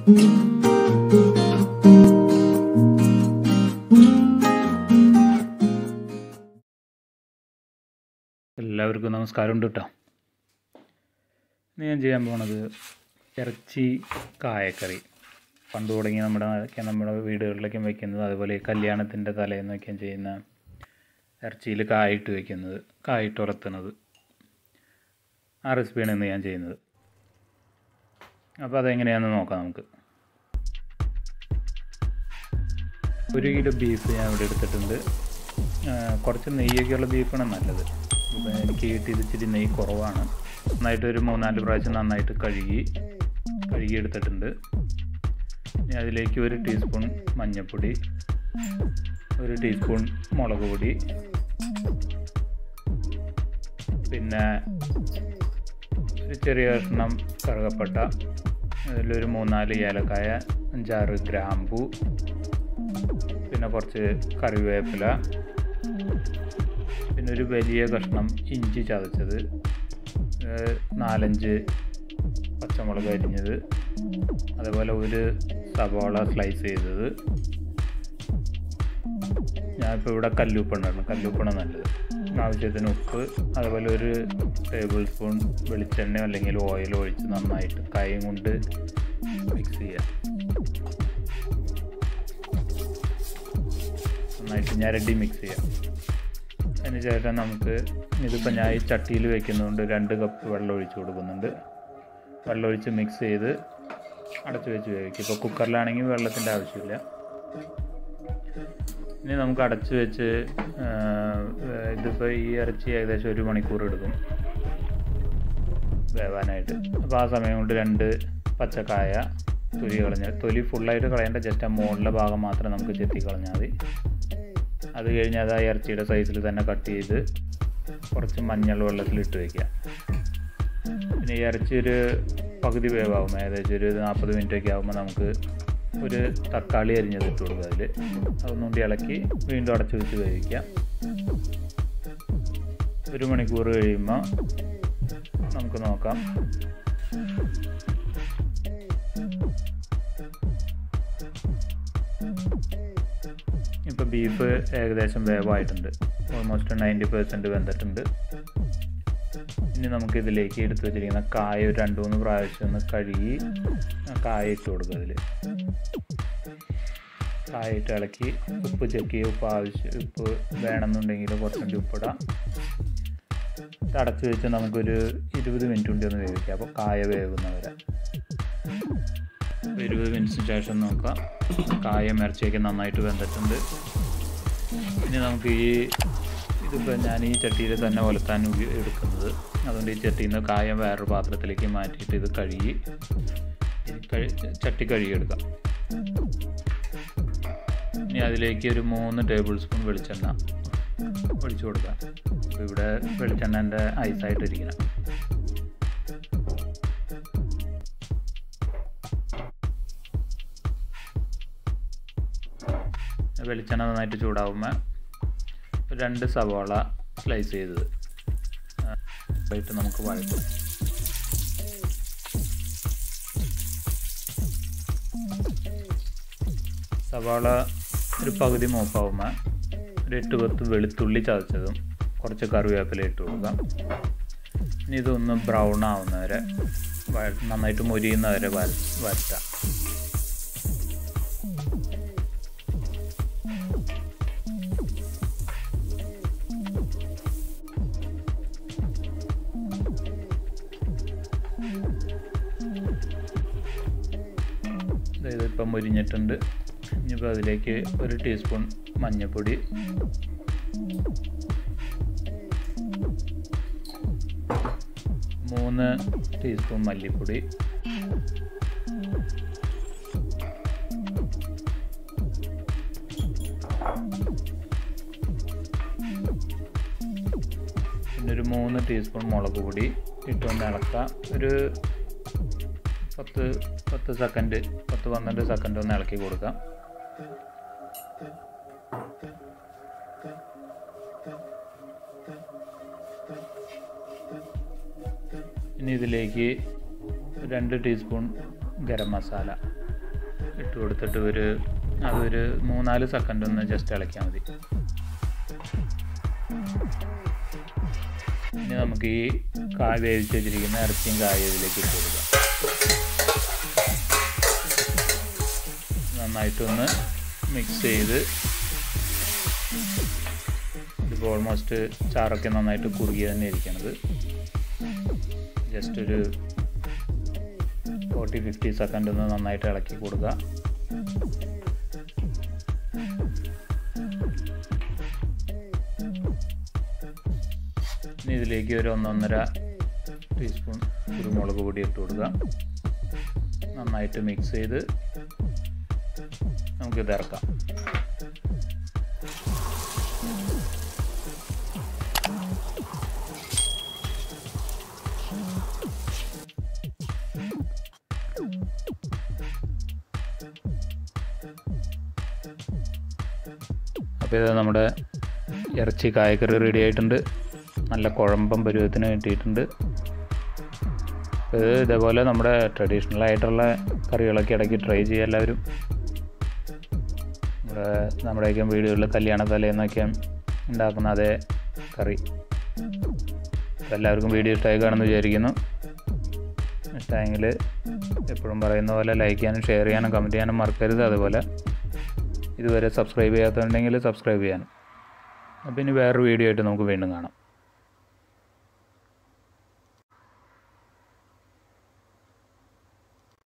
എല്ലാവർക്കും നമസ്കാരമുണ്ട് കേട്ടോ ഇന്ന് ഞാൻ ചെയ്യാൻ പോണത് ഇറച്ചി കായക്കറി പണ്ട് തുടങ്ങി നമ്മുടെ ഒക്കെ നമ്മുടെ വീടുകളിലേക്കും വെക്കുന്നത് അതുപോലെ ഈ കല്യാണത്തിൻ്റെ തലേന്നൊക്കെ ചെയ്യുന്ന ഇറച്ചിയിൽ കായിട്ട് വെക്കുന്നത് കായിട്ട് ഉലർത്തുന്നത് ആ റെസിപ്പിയാണ് ഇന്ന് ഞാൻ ചെയ്യുന്നത് അപ്പോൾ അതെങ്ങനെയാണെന്ന് നോക്കാം നമുക്ക് ഒരു കിലോ ബീഫ് ഞാൻ ഇവിടെ എടുത്തിട്ടുണ്ട് ആ, കുറച്ച് നെയ്യൊക്കെയുള്ള ബീഫാണ് നല്ലത് ഇപ്പം എനിക്ക് കിട്ടിയത് ഇച്ചിരി നെയ്യ് കുറവാണ് നന്നായിട്ട് ഒരു മൂന്നാല് പ്രാവശ്യം നന്നായിട്ട് കഴുകി കഴുകി എടുത്തിട്ടുണ്ട് ഇനി അതിലേക്ക് ഒരു ടീസ്പൂൺ മഞ്ഞൾപ്പൊടി ഒരു ടീസ്പൂൺ മുളക് പൊടി പിന്നെ ഒരു ചെറിയ കഷ്ണം കറുകപ്പട്ട അതിലൊരു മൂന്നാല് ഏലക്കായ അഞ്ചാറ് ഗ്രാമ്പു പിന്നെ കുറച്ച് കറിവേപ്പില പിന്നെ ഒരു വലിയ കഷ്ണം ഇഞ്ചി ചതച്ചത് ഏഹ് നാലഞ്ച് പച്ചമുളക് അരിഞ്ഞത് അതുപോലെ ഒരു സവാള സ്ലൈസ് ചെയ്തത് ഞാനിപ്പോൾ ഇവിടെ കല്ലുപ്പാണ് കല്ലുപ്പാണ് നല്ലത് ആവശ്യത്തിന് ഉപ്പ് അതുപോലെ ഒരു ടേബിൾ സ്പൂൺ വെളിച്ചെണ്ണ അല്ലെങ്കിൽ ഓയിൽ ഒഴിച്ച് നന്നായിട്ട് കൈ കൊണ്ട് മിക്സ് ചെയ്യുക നന്നായിട്ട് ഞരടി മിക്സ് ചെയ്യാം അതിന് ശേഷം നമുക്ക് ഇതിപ്പോൾ ഞാൻ ഈ ചട്ടിയിൽ വെക്കുന്നതുകൊണ്ട് രണ്ട് കപ്പ് വെള്ളം ഒഴിച്ച് കൊടുക്കുന്നുണ്ട് വെള്ളം ഒഴിച്ച് മിക്സ് ചെയ്ത് അടച്ച് വെച്ച് വേവിക്കും ഇപ്പോൾ കുക്കറിലാണെങ്കിൽ വെള്ളത്തിൻ്റെ ആവശ്യമില്ല ഇനി നമുക്ക് അടച്ച് വെച്ച് ആ, ഇതിപ്പോൾ ഈ ഇറച്ചി ഏകദേശം ഒരു മണിക്കൂർ എടുക്കും വേവാനായിട്ട് അപ്പോൾ ആ സമയം കൊണ്ട് രണ്ട് പച്ചക്കായ തൊലി കളഞ്ഞ് തൊലി ഫുള്ളായിട്ട് കളയേണ്ട ജസ്റ്റ് ആ മുകളിലെ ഭാഗം മാത്രം നമുക്ക് ചെത്തി കളഞ്ഞാൽ മതി അത് കഴിഞ്ഞ് അത് ആ ഇറച്ചിയുടെ സൈസിൽ തന്നെ കട്ട് ചെയ്ത് കുറച്ച് മഞ്ഞൾ വെള്ളത്തിൽ ഇട്ട് വയ്ക്കുക പിന്നെ ഈ ഇറച്ചി ഒരു പകുതി വേവാകും ഏകദേശം ഒരു നാൽപ്പത് മിനിറ്റ് ഒക്കെ ആകുമ്പോൾ നമുക്ക് ഒരു തക്കാളി അരിഞ്ഞത് ഇട്ട് കൊടുക്കുക അതിൽ അതൊന്നുകൂടി ഇളക്കി വീണ്ടും അടച്ചു വെച്ച് വേവിക്കുക ഒരു മണിക്കൂർ കഴിയുമ്പോൾ നമുക്ക് നോക്കാം ഇപ്പോൾ ബീഫ് ഏകദേശം വേവായിട്ടുണ്ട് ഓൾമോസ്റ്റ് നയൻറ്റി പെർസെൻറ്റ് വെന്തിട്ടുണ്ട് ഇനി നമുക്ക് ഇതിലേക്ക് എടുത്തു വെച്ചിരിക്കുന്ന കായ ഒരു രണ്ട് മൂന്ന് പ്രാവശ്യം ഒന്ന് കഴുകി ആ കായ ഇട്ട് കൊടുക്കുക അതിൽ കായ ഇട്ട് ഇളക്കി ഉപ്പ് ചെക്ക് ചെയ്യുക ഉപ്പ് ആവശ്യം ഉപ്പ് വേണമെന്നുണ്ടെങ്കിൽ കുറച്ചുകൂടി ഉപ്പിടാം ഇത് അടച്ച് വെച്ച് നമുക്കൊരു ഇരുപത് മിനിറ്റ് കൊണ്ട് ഒന്ന് വേവിക്കാം അപ്പോൾ കായ വേവുന്നവരെ അപ്പോൾ ഇരുപത് മിനിറ്റിന് ശേഷം നോക്കാം കായം ഇറച്ചിയൊക്കെ നന്നായിട്ട് വെന്തിട്ടുണ്ട് ഇനി നമുക്ക് ഈ ഇതിപ്പോൾ ഞാൻ ഈ ചട്ടിയിൽ തന്നെ ഒലത്താൻ ഉപയോ- എടുക്കുന്നത് അതുകൊണ്ട് ഈ ചട്ടിയിൽ നിന്ന് കായം വേറൊരു പാത്രത്തിലേക്ക് മാറ്റിയിട്ട് ഇത് കഴുകി ഈ കഴി ചട്ടി കഴുകിയെടുക്കാം ഇനി അതിലേക്ക് ഒരു മൂന്ന് ടേബിൾ സ്പൂൺ വെളിച്ചെണ്ണ ഒഴിച്ചു കൊടുക്കാം അപ്പോൾ ഇവിടെ വെളിച്ചെണ്ണ എൻ്റെ ഐസായിട്ടിരിക്കണം വെളിച്ചെണ്ണ നന്നായിട്ട് ചൂടാവുമ്പോൾ ഒരു രണ്ട് സവാള സ്ലൈസ് ചെയ്തത് ആ, ആയിട്ട് നമുക്ക് വഴറ്റും സവാള ഒരു പകുതി മൂപ്പാവുമ്പോൾ ഒരു എട്ട് പത്ത് വെളുത്തുള്ളി ചതച്ചതും കുറച്ച് കറിവേപ്പില ഇട്ട് കൊടുക്കാം ഇനി ഇതൊന്ന് ബ്രൗൺ ആവുന്നവരെ വഴ- നന്നായിട്ട് മൊരിയുന്നവരെ വര വരട്ടാം ഇതിപ്പം മുരിഞ്ഞിട്ടുണ്ട് ഇനിയിപ്പോൾ അതിലേക്ക് ഒരു ടീസ്പൂൺ മഞ്ഞൾപ്പൊടി മൂന്ന് ടീസ്പൂൺ മല്ലിപ്പൊടി പിന്നെ ഒരു മൂന്ന് ടീസ്പൂൺ മുളക് പൊടി ഇട്ടൊന്ന് ഇളക്കുക ഒരു പത്ത് പത്ത് സെക്കൻഡ് പത്ത് പന്ത്രണ്ട് സെക്കൻഡ് ഒന്ന് ഇളക്കി കൊടുക്കാം ഇനി ഇതിലേക്ക് രണ്ട് ടീസ്പൂൺ ഗരം മസാല ഇട്ട് കൊടുത്തിട്ട് ഒരു അതൊരു മൂന്നാല് സെക്കൻഡ് ഒന്ന് ജസ്റ്റ് ഇളക്കിയാൽ മതി ഇനി നമുക്ക് ഈ കായ വേവിച്ച് വെച്ചിരിക്കുന്ന ഇറച്ചിയും കായ ഇതിലേക്ക് ഇട്ട് കൊടുക്കാം നന്നായിട്ടൊന്ന് മിക്സ് ചെയ്ത് ഇതിപ്പോൾ ഓൾമോസ്റ്റ് ചാറൊക്കെ നന്നായിട്ട് കുറുകി തന്നെ ഇരിക്കണത് ജസ്റ്റ് ഒരു ഫോർട്ടി ഫിഫ്റ്റി സെക്കൻഡ് ഒന്ന് നന്നായിട്ട് ഇളക്കി കൊടുക്കുക ഇനി ഇതിലേക്ക് ഒരു ഒന്നൊന്നര ടീസ്പൂൺ കുരുമുളക് പൊടി ഇട്ട് കൊടുക്കുക നന്നായിട്ട് മിക്സ് ചെയ്ത് നമുക്കിത് ഇറക്കാം അപ്പോൾ ഇത് നമ്മുടെ ഇറച്ചി കായക്കറി റെഡി ആയിട്ടുണ്ട് നല്ല കുഴമ്പം പരുവത്തിന് കിട്ടിയിട്ടുണ്ട് ഇത് ഇതേപോലെ നമ്മുടെ ട്രഡീഷണൽ ആയിട്ടുള്ള കറികളൊക്കെ ഇടയ്ക്ക് ട്രൈ ചെയ്യുക എല്ലാവരും നമ്മുടെ നമ്മുടെയൊക്കെ വീടുകളിൽ കല്യാണ തലേന്നൊക്കെ ഉണ്ടാക്കുന്ന അതേ കറി അപ്പോൾ എല്ലാവർക്കും വീഡിയോ ഇഷ്ടമായി കാണുമെന്ന് വിചാരിക്കുന്നു ഇഷ്ടമായെങ്കിൽ എപ്പോഴും പറയുന്ന പോലെ ലൈക്ക് ചെയ്യാനും ഷെയർ ചെയ്യാനും കമൻറ്റ് ചെയ്യാനും മറക്കരുത് അതുപോലെ ഇതുവരെ സബ്സ്ക്രൈബ് ചെയ്യാത്തതുണ്ടെങ്കിൽ സബ്സ്ക്രൈബ് ചെയ്യാനും അപ്പോൾ ഇനി വേറൊരു വീഡിയോ ആയിട്ട് നമുക്ക് വീണ്ടും കാണാം